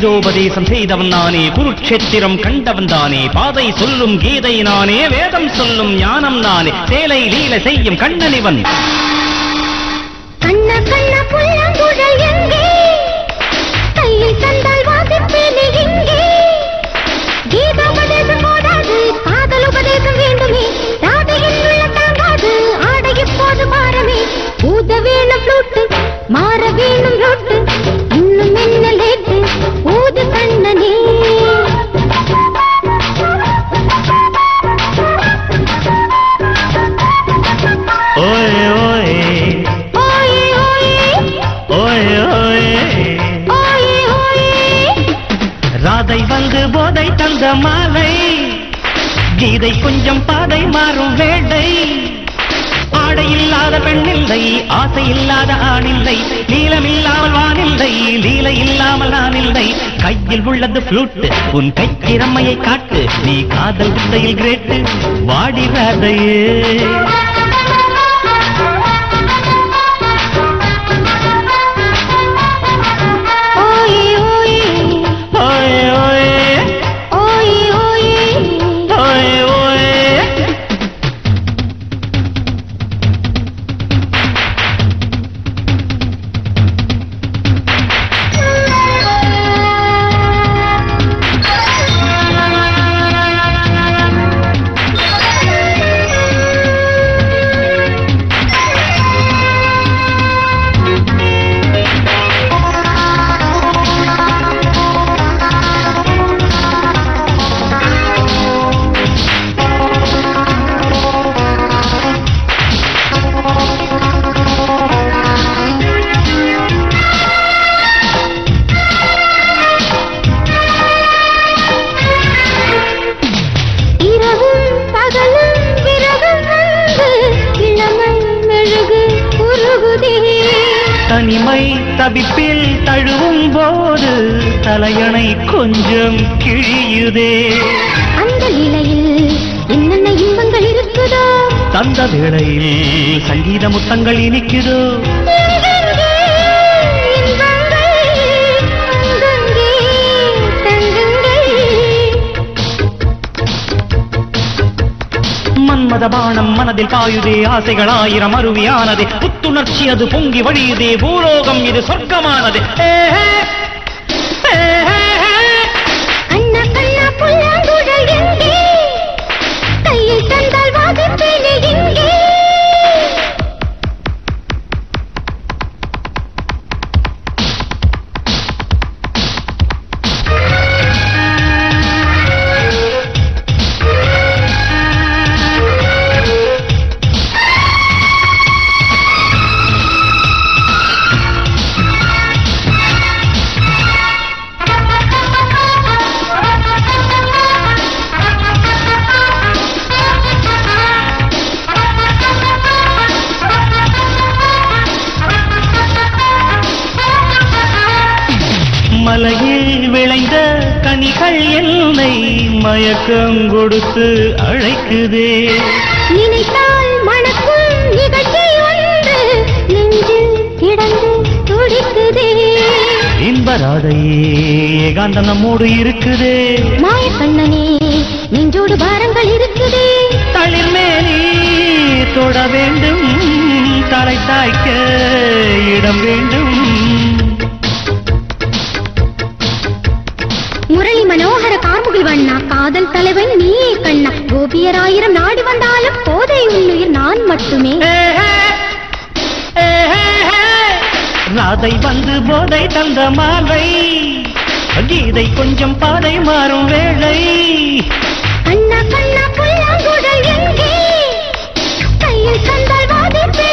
கீதோபதேசம் செய்தவன் நானே குருட்சேத்திரம் கண்டவன் தானே பாதை சொல்லும் கீதை நானே வேதம் சொல்லும் ஞானம் நானே சேலை லீல செய்யும் கண்ணனிவன் கண்ண கண்ண புல்லாங்குழல் எங்கே கையில் தந்தால் வாசிப்பேனே எங்கே கீதோபதேசம் போடாது காதல் உபதேசம் வேண்டுமே ராதையின் உள்ள தாங்காது ஆடை எப்போது மாறமே ஊத வேணும் ஃப்ளூட்டு மாற வேணும் ரொட்டு இன்னும் என்ன லேட்டு ஊது கண்ணனே ஓயே ஓயே ஓயே ஓயே ஓயே ஓயே ஓயே ஓயே ராதை வந்து போதை தந்த மாலை கீதை கொஞ்சம் பாதை மாறும் வேடை ஆடை இல்லாத பெண்ணில்லை ஆசை இல்லாத ஆணில்லை நீளம் இல்லாமல் வானில்லை லீலை இல்லாமல் நான் இல்லை கையில் உள்ளது ஃப்ளூட் உன் கை திறமையை காட்டு நீ காதல் வித்தையில் கிரேட்டு வாடி ராதையே ஓயே ஓயே ஓயே ஓயே ஓயே ஓயே ஓயே ஓயே இரவும் பகலும் விரகம் வந்து இளமை மெழுகு உருகுதே தனிமை தவிப்பில் தழுவும் போது தலையணை கொஞ்சம் கிழியுதே அந்த நிலையில் என்னென்ன இன்பங்கள் இருக்குதோ தந்த வேளையில் சங்கீத முத்தங்கள் இனிக்குதோ எங்கெங்கே இன்பங்கள் அங்கங்கே தங்குங்கள் மன்மத பானம் மனதில் பாயுதே ஆசைகள் ஆயிரம் அருவியானதே புத்துணர்ச்சி அது பொங்கி வழியுதே பூலோகம் இது சொர்க்கமானது ஏஹே, ஏஹே, அண்ணா கண்ணா புல்லாங்குழல் எங்கே கையில் தந்தால் வாசிப்பேனே எங்கே மலையில் விளைந்த கனிகள் என்னை மயக்கம் கொடுத்து அழைக்குதே நினைத்தால் மணக்கும் நிகழ்ச்சி ஒன்று நெஞ்சில் கிடந்து துடிக்குதே இன்பராதையே ஏகாந்தம் நம்மோடு இருக்குதே மாய கண்ணனே நெஞ்சோடு பாரங்கள் இருக்குதே தளிர்மேனி தொட வேண்டும் தலை தாய்க்க இடம் வேண்டும் முரளி மனோகர கார்முகில் வண்ணா காதல் தலைவன் நீயே கண்ணா கோபியராயிரம் நாடி வந்தாலும் போதை உள்ளுயிர் நான் மட்டுமே ஏஹே, ஏஹே, ராதை வந்து போதை தந்த மாலை கீதை கொஞ்சம் பாதை மாறும் வேளை கண்ணா கண்ணா புல்லாங்குழல் எங்கே கையில் தந்தால் வாதிப்பே